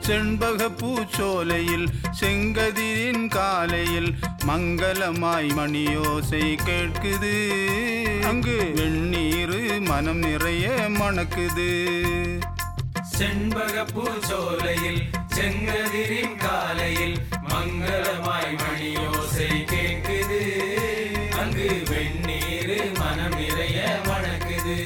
செண்பக பூச்சோலையில் செங்கதிரின் காலையில் மங்களமாய் மணியோசை கேட்குது அங்கு வெந்நீரு மனம் நிறைய மணக்குது செண்பக பூச்சோலையில் செங்கதிரின் காலையில் மங்களமாய் மணியோசை கேட்குது அங்கு வெந்நீரு மனம் நிறைய மணக்குது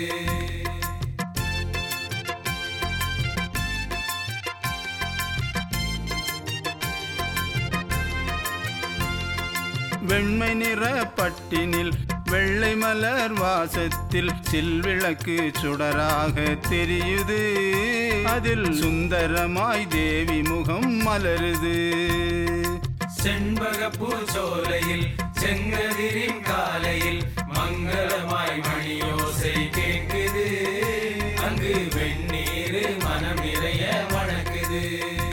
வெண்மை நிற பட்டினில் வெள்ளை மலர் வாசத்தில் சில்விளக்கு சுடராக தெரியுது அதில் சுந்தரமாய் தேவி முகம் மலருது செண்பக பூச்சோலையில் செங்கதிரின் காலையில் மங்களமாய் மணியோசை கேட்குது அங்கு வெந்நீரு மனம் நிறைய மணக்குது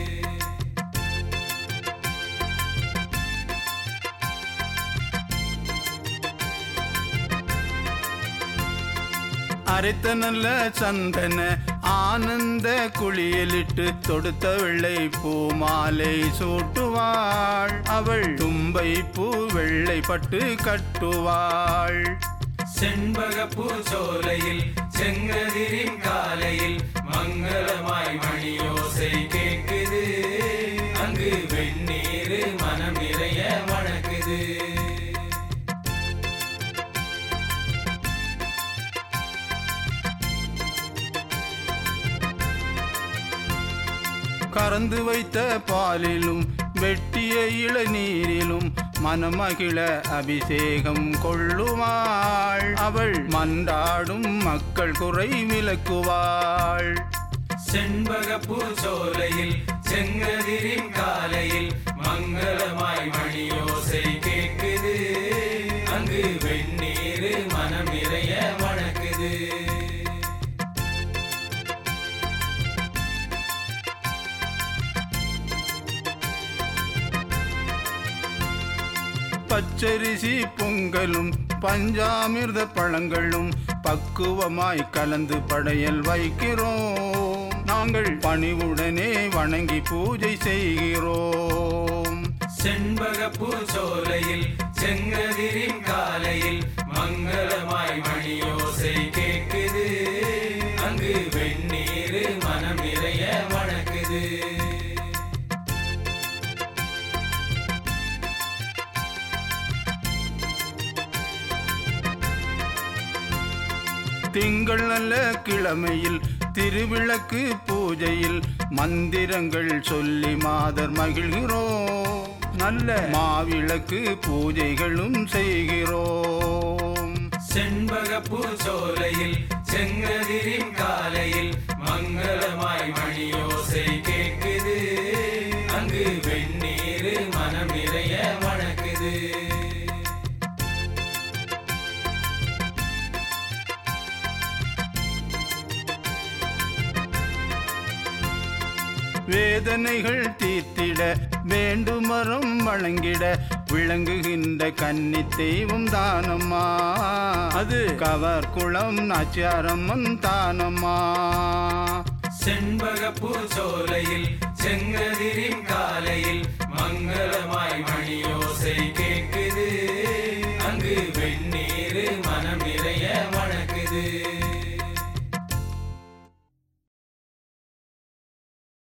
அரைத்த நல்ல சந்தன ஆனந்த குளியலிட்டு தொடுத்த வெள்ளை பூமாலை சூட்டுவாள் அவள் தும்பை பூ வெள்ளை பட்டு கட்டுவாள் செண்பக பூச்சோலையில் செங்கதிரின் காலையில் மங்களமாய் மணியோசை கேட்குது அங்கு வெந்நீரு மனம் நிறைய மணக்குது கறந்து வைத்த பாலிலும் வெட்டிய இளநீரிலும் மனமகிழ அபிஷேகம் கொள்ளுவாள் அவள் மன்றாடும் மக்கள் குறை விலக்குவாள் செண்பக பூச்சோலையில் செங்கதிரின் காலையில் மங்களமாய் மணியோசை கேட்குது அங்கு வெந்நீரு மனம் நிறைய மணக்குது பச்சரிசி பொங்கலும் பஞ்சாமிர்த பழங்களும் பக்குவமாய் கலந்து படையல் வைக்கிறோம் நாங்கள் பணிவுடனே வணங்கி பூஜை செய்கிறோம் செண்பக பூச்சோலையில் செங்கதிரின் காலையில் மங்களமாய் மணியோசை கேட்குது அங்கு வெந்நீரு மனம் நிறைய மணக்குது திங்கள் நல்ல கிழமையில் திருவிளக்கு பூஜையில் மந்திரங்கள் சொல்லி மாதர் மகிழ்கிறோம் நல்ல மாவிளக்கு பூஜைகளும் செய்கிறோம் செண்பக பூச்சோலையில் செங்கதிரின் காலையில் மங்களமாய் மணியோசை கேட்குது அங்கு வெந்நீரு மனம் நிறைய மணக்குது வேதனைகள் தீர்த்திட வேண்டுமரம் வழங்கிட விளங்குகின்ற கன்னி தெய்வம் தானம்மா அது கவர் குளம் நாச்சியாரம்மன் தானம்மா செண்பக பூச்சோலையில் செங்கதிரின்